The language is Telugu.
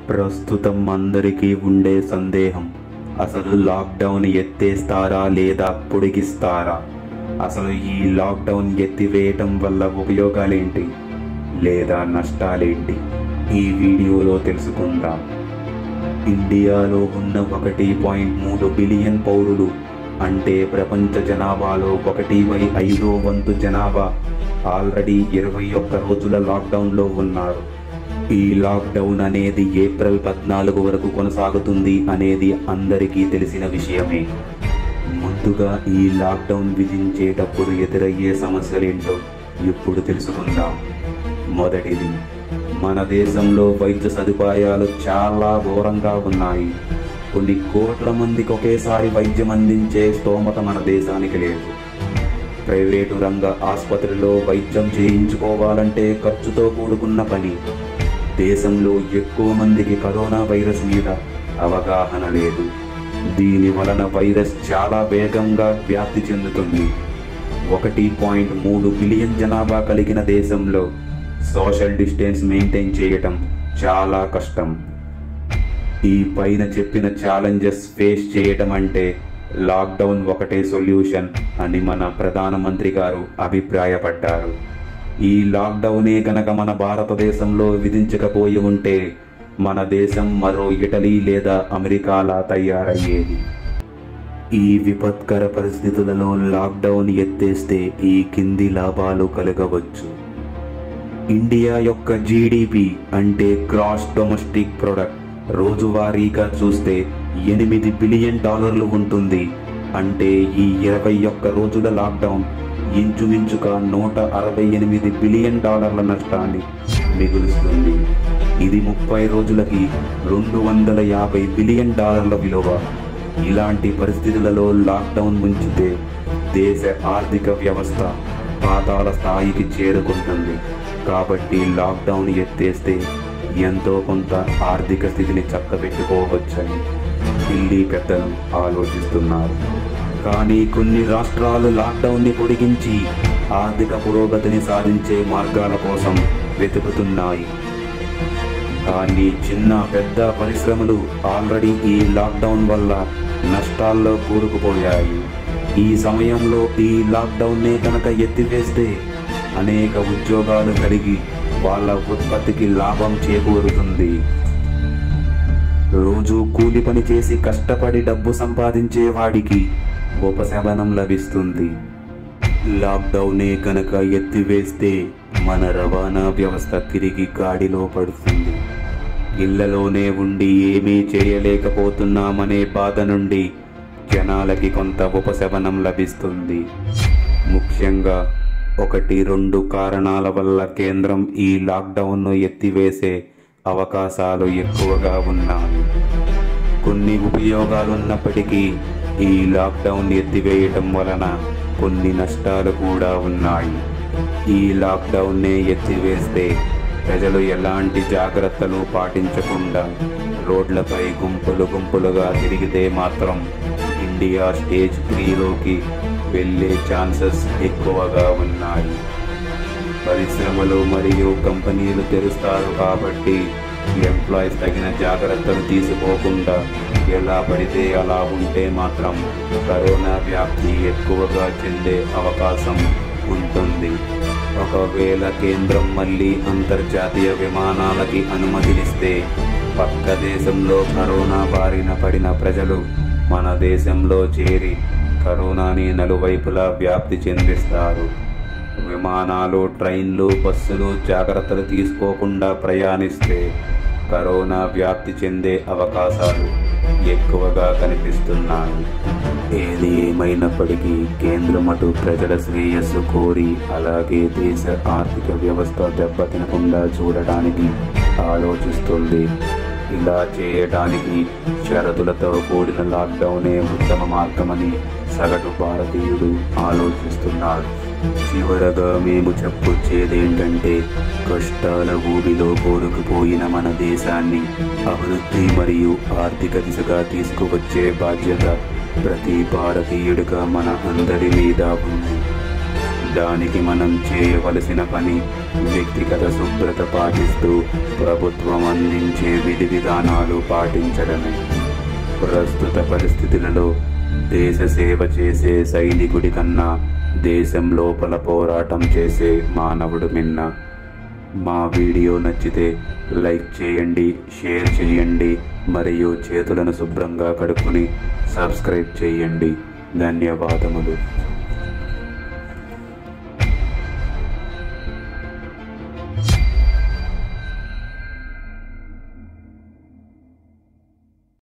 ప్రస్తుతం అందరికీ ఉండే సందేహం అసలు లాక్డౌన్ ఎత్తేస్తారా లేదా పొడిగిస్తారా అసలు ఈ లాక్డౌన్ ఎత్తివేయటం వల్ల ఉపయోగాలేంటి లేదా నష్టాలేంటి ఈ వీడియోలో తెలుసుకుందాం ఇండియాలో ఉన్న ఒకటి పాయింట్ మూడు బిలియన్ పౌరులు అంటే ప్రపంచ జనాభాలో ఒకటి బై ఐదో వంతు జనాభా ఆల్రెడీ ఇరవై ఒక్క రోజుల లాక్డౌన్లో ఉన్నారు ఈ లాక్డౌన్ అనేది ఏప్రిల్ పద్నాలుగు వరకు కొనసాగుతుంది అనేది అందరికీ తెలిసిన విషయమే ముందుగా ఈ లాక్డౌన్ విధించేటప్పుడు ఎదురయ్యే సమస్యలేంటో ఇప్పుడు తెలుసుకుందాం మొదటిది మన దేశంలో వైద్య సదుపాయాలు చాలా ఘోరంగా ఉన్నాయి కొన్ని కోట్ల మందికి ఒకేసారి వైద్యం అందించే స్తోమత మన దేశానికి లేదు ప్రైవేటు రంగ ఆసుపత్రిలో వైద్యం చేయించుకోవాలంటే ఖర్చుతో కూడుకున్న పని దేశంలో ఎక్కువ మందికి కరోనా వైరస్ మీద అవగాహన లేదు దీని వలన వైరస్ చాలా వేగంగా వ్యాప్తి చెందుతుంది ఒకటి పాయింట్ మూడు బిలియన్ జనాభా కలిగిన దేశంలో సోషల్ డిస్టెన్స్ మెయింటైన్ చేయటం చాలా కష్టం ఈ పైన చెప్పిన ఛాలెంజెస్ ఫేస్ చేయటం అంటే లాక్డౌన్ ఒకటే సొల్యూషన్ అని మన ప్రధానమంత్రి గారు అభిప్రాయపడ్డారు ఈ లాక్డౌనే కనుక మన భారతదేశంలో విధించకపోయి ఉంటే మన దేశం మరో ఇటలీ లేదా అమెరికాలా తయారయ్యేది ఈ విపత్కర పరిస్థితులలో లాక్డౌన్ ఎత్తేస్తే ఈ కింది లాభాలు కలగవచ్చు ఇండియా యొక్క జీడిపి అంటే గ్రాస్ డొమెస్టిక్ ప్రొడక్ట్ రోజువారీగా చూస్తే ఎనిమిది బిలియన్ డాలర్లు ఉంటుంది అంటే ఈ ఇరవై ఒక్క రోజుల లాక్డౌన్ ఇంచుమించుగా నూట అరవై ఎనిమిది బిలియన్ డాలర్ల నష్టాన్ని మిగులుస్తుంది ఇది ముప్పై రోజులకి రెండు వందల యాభై బిలియన్ డాలర్ల విలువ ఇలాంటి పరిస్థితులలో లాక్డౌన్ ఉంచితే దేశ ఆర్థిక వ్యవస్థ పాతాల స్థాయికి చేరుకుంటుంది కాబట్టి లాక్డౌన్ ఎత్తేస్తే ఎంతో కొంత ఆర్థిక స్థితిని చక్కబెట్టుకోవచ్చని ఢిల్లీ పెద్దలు ఆలోచిస్తున్నారు కానీ కొన్ని రాష్ట్రాలు లాక్డౌన్ని పొడిగించి ఆర్థిక పురోగతిని సాధించే మార్గాల కోసం వెతుకుతున్నాయి కానీ చిన్న పెద్ద పరిశ్రమలు ఆల్రెడీ ఈ లాక్డౌన్ వల్ల నష్టాల్లో కూరుకుపోయాయి ఈ సమయంలో ఈ లాక్డౌన్నే కనుక ఎత్తివేస్తే అనేక ఉద్యోగాలు కలిగి వాళ్ళ ఉత్పత్తికి లాభం చేకూరుతుంది రోజు కూలి పని చేసి కష్టపడి డబ్బు సంపాదించే వాడికి ఉపశమనం లభిస్తుంది లాక్డౌనే కనుక ఎత్తివేస్తే మన రవాణా వ్యవస్థ తిరిగి గాడిలో పడుతుంది ఇళ్లలోనే ఉండి ఏమీ చేయలేకపోతున్నామనే బాధ నుండి జనాలకి కొంత ఉపశమనం లభిస్తుంది ముఖ్యంగా ఒకటి రెండు కారణాల వల్ల కేంద్రం ఈ లాక్డౌన్ను ఎత్తివేసే అవకాశాలు ఎక్కువగా ఉన్నాయి కొన్ని ఉపయోగాలున్నప్పటికీ ఈ లాక్డౌన్ ఎత్తివేయటం వలన కొన్ని నష్టాలు కూడా ఉన్నాయి ఈ లాక్డౌన్నే ఎత్తివేస్తే ప్రజలు ఎలాంటి జాగ్రత్తలు పాటించకుండా రోడ్లపై గుంపులు గుంపులుగా తిరిగితే మాత్రం ఇండియా స్టేజ్ త్రీలోకి వెళ్ళే ఛాన్సెస్ ఎక్కువగా ఉన్నాయి పరిశ్రమలు మరియు కంపెనీలు తెరుస్తారు కాబట్టి ఎంప్లాయీస్ తగిన జాగ్రత్తలు తీసుకోకుండా ఎలా పడితే అలా ఉంటే మాత్రం కరోనా వ్యాప్తి ఎక్కువగా చెందే అవకాశం ఉంటుంది ఒకవేళ కేంద్రం మళ్ళీ అంతర్జాతీయ విమానాలకి అనుమతినిస్తే పక్క దేశంలో కరోనా బారిన పడిన ప్రజలు మన దేశంలో చేరి కరోనాని నలువైపులా వ్యాప్తి చెందిస్తారు విమానాలు ట్రైన్లు బస్సులు జాగ్రత్తలు తీసుకోకుండా ప్రయాణిస్తే కరోనా వ్యాప్తి చెందే అవకాశాలు ఎక్కువగా కనిపిస్తున్నాయి ఏది ఏమైనప్పటికీ కేంద్రం అటు ప్రజల శ్రేయస్సు కోరి అలాగే దేశ ఆర్థిక వ్యవస్థ దెబ్బతినకుండా చూడడానికి ఆలోచిస్తుంది ఇలా చేయడానికి షరతులతో కూడిన లాక్డౌనే ఉత్తమ మార్గమని సగటు భారతీయుడు ఆలోచిస్తున్నాడు చివరగా మేము చెప్పొచ్చేదేంటంటే కష్టాల ఊబిలో కోరుకుపోయిన మన దేశాన్ని అభివృద్ధి మరియు ఆర్థిక దిశగా తీసుకువచ్చే బాధ్యత ప్రతి భారతీయుడిగా మన అందరి మీద ఉంది దానికి మనం చేయవలసిన పని వ్యక్తిగత శుభ్రత పాటిస్తూ ప్రభుత్వం అందించే విధి విధానాలు పాటించడమే ప్రస్తుత పరిస్థితులలో దేశ సేవ చేసే సైనికుడి కన్నా దేశం లోపల పోరాటం చేసే మానవుడు మిన్న మా వీడియో నచ్చితే లైక్ చేయండి షేర్ చేయండి మరియు చేతులను శుభ్రంగా కడుక్కుని సబ్స్క్రైబ్ చేయండి ధన్యవాదములు